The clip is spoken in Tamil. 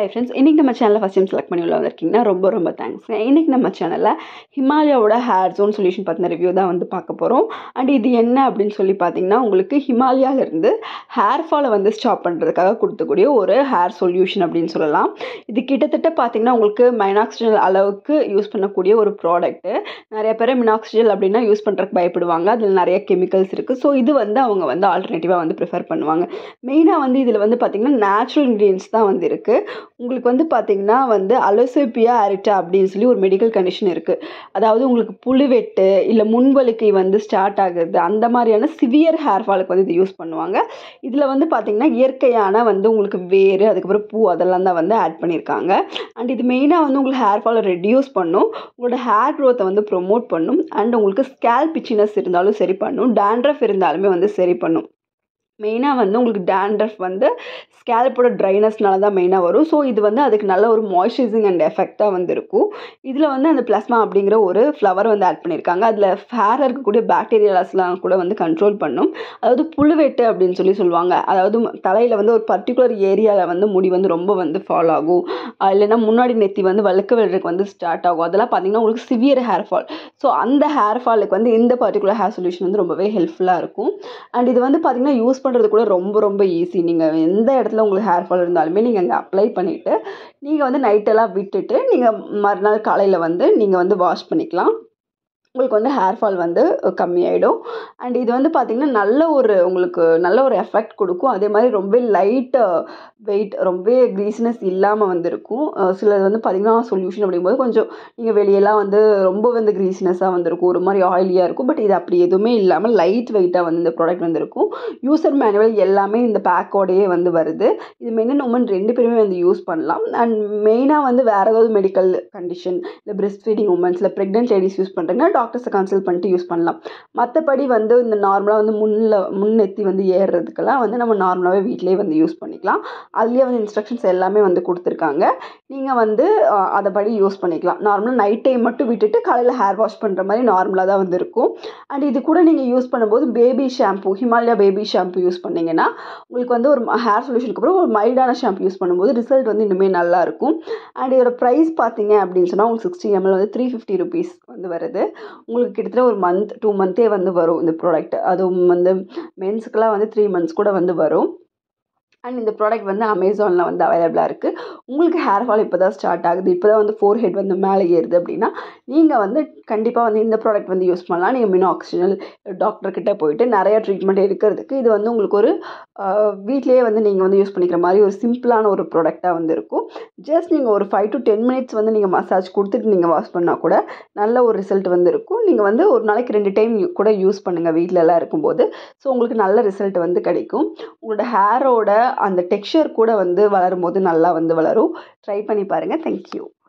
ஹை ஃப்ரெண்ட்ஸ் இன்றைக்கி நம்ம சேனலில் ஃபஸ்ட் டைம் செலக்ட் பண்ணி உள்ள வந்திருக்கீங்கன்னா ரொம்ப ரொம்ப தேங்க்ஸ் இன்றைக்கி நம்ம சேனலில் ஹிமாலயாவோட ஹேர் ஜோன் சொல்யூஷன் பற்றின ரிவ்யூ தான் வந்து பார்க்க போகிறோம் அண்ட் இது என்ன அப்படின்னு சொல்லி பார்த்தீங்கன்னா உங்களுக்கு ஹிமாலயாவிலேருந்து ஹேர் ஃபாலை வந்து ஸ்டாப் பண்ணுறதுக்காக கொடுத்தக்கூடிய ஒரு ஹேர் சொல்யூஷன் அப்படின்னு சொல்லலாம் இது கிட்டத்தட்ட பார்த்தீங்கன்னா உங்களுக்கு மைனாக்சிஜல் அளவுக்கு யூஸ் பண்ணக்கூடிய ஒரு ப்ராடக்ட்டு நிறைய பேர் மினாக்சிஜல் அப்படின்னா யூஸ் பண்ணுறதுக்கு பயப்படுவாங்க அதில் நிறைய கெமிக்கல்ஸ் இருக்குது ஸோ இது வந்து அவங்க வந்து ஆல்டர்னேட்டிவாக வந்து ப்ரிஃபர் பண்ணுவாங்க மெயினாக வந்து இதில் வந்து பார்த்திங்கன்னா நேச்சுரல் இன்க்ரீடியன்ஸ் தான் வந்து இருக்குது உங்களுக்கு வந்து பார்த்திங்கன்னா வந்து அலோசோபியா அரிட்டா அப்படின்னு சொல்லி ஒரு மெடிக்கல் கண்டிஷன் இருக்குது அதாவது உங்களுக்கு புழுவெட்டு இல்லை முன்வலிக்கை வந்து ஸ்டார்ட் ஆகுது அந்த மாதிரியான சிவியர் ஹேர் ஃபாலுக்கு வந்து இது யூஸ் பண்ணுவாங்க இதில் வந்து பார்த்திங்கன்னா இயற்கையான வந்து உங்களுக்கு வேறு அதுக்கப்புறம் பூ அதெல்லாம் தான் வந்து ஆட் பண்ணியிருக்காங்க அண்ட் இது மெயினாக வந்து உங்களுக்கு ஹேர் ஃபாலை ரெடியூஸ் பண்ணும் உங்களோட ஹேர் க்ரோத்தை வந்து ப்ரொமோட் பண்ணும் அண்ட் உங்களுக்கு ஸ்கேல் பிச்சினஸ் இருந்தாலும் சரி பண்ணும் டேண்ட்ரஃப் இருந்தாலுமே வந்து சரி பண்ணும் மெயினாக வந்து உங்களுக்கு டேண்ட்ரஃப் வந்து ஸ்கேல்போட ட்ரைனஸ்னால தான் மெயினாக வரும் ஸோ இது வந்து அதுக்கு நல்ல ஒரு மாய்ஸ்சரைசிங் அண்ட் எஃபெக்டாக வந்து இருக்கும் இதில் வந்து அந்த பிளஸ்மா அப்படிங்கிற ஒரு ஃப்ளவர் வந்து ஆட் பண்ணியிருக்காங்க அதில் ஃபேரில் இருக்கக்கூடிய பாக்டீரியாஸ்லாம் கூட வந்து கண்ட்ரோல் பண்ணும் அதாவது புழுவெட்டு அப்படின்னு சொல்லி சொல்லுவாங்க அதாவது தலையில் வந்து ஒரு பர்டிகுலர் ஏரியாவில் வந்து முடி வந்து ரொம்ப வந்து ஃபால் ஆகும் இல்லைன்னா முன்னாடி நெத்தி வந்து வழுக்க விழுறதுக்கு வந்து ஸ்டார்ட் ஆகும் அதெல்லாம் பார்த்தீங்கன்னா உங்களுக்கு சிவியர் ஹேர் ஃபால் ஸோ அந்த ஹேர் ஃபாலுக்கு வந்து இந்த பர்டிகுலர் ஹேர் சொல்யூஷன் வந்து ரொம்பவே ஹெல்ப்ஃபுல்லாக இருக்கும் அண்ட் இது வந்து பார்த்திங்கன்னா யூஸ் பண்ணுறது கூட ரொம்ப ரொம்ப ஈஸி நீங்கள் எந்த இடத்துல உங்களுக்கு ஹேர் ஃபால் இருந்தாலுமே நீங்கள் அங்கே அப்ளை பண்ணிவிட்டு நீங்கள் வந்து நைட்டெல்லாம் விட்டுட்டு நீங்கள் மறுநாள் காலையில் வந்து நீங்கள் வந்து வாஷ் பண்ணிக்கலாம் உங்களுக்கு வந்து ஹேர் ஃபால் வந்து கம்மியாயிடும் அண்ட் இது வந்து பார்த்திங்கன்னா நல்ல ஒரு உங்களுக்கு நல்ல ஒரு எஃபெக்ட் கொடுக்கும் அதே மாதிரி ரொம்ப லைட் வெயிட் ரொம்ப க்ரீஸ்னஸ் இல்லாமல் வந்து இருக்கும் சிலது வந்து பார்த்திங்கன்னா சொல்யூஷன் அப்படிங்கும்போது கொஞ்சம் நீங்கள் வெளியெல்லாம் வந்து ரொம்ப வந்து க்ரீஸ்னஸாக வந்துருக்கும் ஒரு மாதிரி ஆயிலியாக இருக்கும் பட் இது அப்படி எதுவுமே இல்லாமல் லைட் வெயிட்டாக வந்து இந்த ப்ராடக்ட் வந்துருக்கும் யூசர் மேனுவல் எல்லாமே இந்த பேக்கோடையே வந்து வருது இது மென் அண்ட் உமன் ரெண்டு பேருமே வந்து யூஸ் பண்ணலாம் அண்ட் மெயினாக வந்து வேறு ஏதாவது மெடிக்கல் கண்டிஷன் இல்லை பிரெஸ்ட் ஃபீடிங் உமன்ஸ் இல்லை ப்ரெக்னென்ட் லேடிஸ் யூஸ் பண்ணுறீங்கன்னா டாக்டர்ஸை கன்சல்ட் பண்ணிட்டு யூஸ் பண்ணலாம் மற்றபடி வந்து இந்த நார்மலாக வந்து முன்னில் முன்னெத்தி வந்து ஏறுறதுக்கெல்லாம் வந்து நம்ம நார்மலாகவே வீட்டிலேயே வந்து யூஸ் பண்ணிக்கலாம் அதுலேயே வந்து இன்ஸ்ட்ரக்ஷன்ஸ் எல்லாமே வந்து கொடுத்துருக்காங்க நீங்கள் வந்து அதைப்படி யூஸ் பண்ணிக்கலாம் நார்மலாக நைட் டைம் மட்டும் விட்டுட்டு காலையில் ஹேர் வாஷ் பண்ணுற மாதிரி நார்மலாக தான் வந்து இருக்கும் அண்ட் இது கூட நீங்கள் யூஸ் பண்ணும்போது baby shampoo Himalaya baby shampoo use பண்ணிங்கன்னா உங்களுக்கு வந்து ஒரு ஹேர் சொல்யூஷனுக்கு அப்புறம் ஒரு மைல்டான ஷாம்பு யூஸ் பண்ணும்போது ரிசல்ட் வந்து இன்னுமே நல்லாயிருக்கும் அண்ட் இதோட ப்ரைஸ் பார்த்தீங்க அப்படின்னு சொன்னால் உங்களுக்கு சிக்ஸ்டி எம்எல் வந்து த்ரீ ஃபிஃப்டி ருபீஸ் வந்து வருது உங்களுக்கு கிட்டத்தட்ட ஒரு மந்த் டூ மந்த்தே வந்து வரும் இந்த ப்ராடக்ட் அதுவும் வந்து மென்ஸுக்கெலாம் வந்து த்ரீ மந்த்ஸ் கூட வந்து வரும் அண்ட் இந்த ப்ராடக்ட் வந்து அமேசானில் வந்து அவைலபிளாக இருக்குது உங்களுக்கு ஹேர் ஃபால் இப்போ தான் ஸ்டார்ட் ஆகுது இப்போ தான் வந்து ஃபோர் ஹெட் வந்து மேலே ஏறுது அப்படின்னா நீங்கள் வந்து கண்டிப்பாக வந்து இந்த ப்ராடக்ட் வந்து யூஸ் பண்ணலாம் நீங்கள் மினோக்சிஜனல் டாக்டர்கிட்ட போயிட்டு நிறைய ட்ரீட்மெண்ட் எடுக்கிறதுக்கு இது வந்து உங்களுக்கு ஒரு வீட்லேயே வந்து நீங்கள் வந்து யூஸ் பண்ணிக்கிற மாதிரி ஒரு சிம்பிளான ஒரு ப்ராடக்டாக வந்து இருக்கும் ஜஸ்ட் நீங்கள் ஒரு ஃபைவ் டு டென் மினிட்ஸ் வந்து நீங்கள் மசாஜ் கொடுத்துட்டு நீங்கள் வாஷ் பண்ணால் கூட நல்ல ஒரு ரிசல்ட் வந்து இருக்கும் நீங்கள் வந்து ஒரு நாளைக்கு ரெண்டு டைம் கூட யூஸ் பண்ணுங்கள் வீட்டில் எல்லாம் இருக்கும்போது ஸோ உங்களுக்கு நல்ல ரிசல்ட் வந்து கிடைக்கும் உங்களோட ஹேரோட அந்த டெக்ஸ்சர் கூட வந்து வளரும் போது நல்லா வந்து வளரும் ட்ரை பண்ணி பாருங்கள் தேங்க்யூ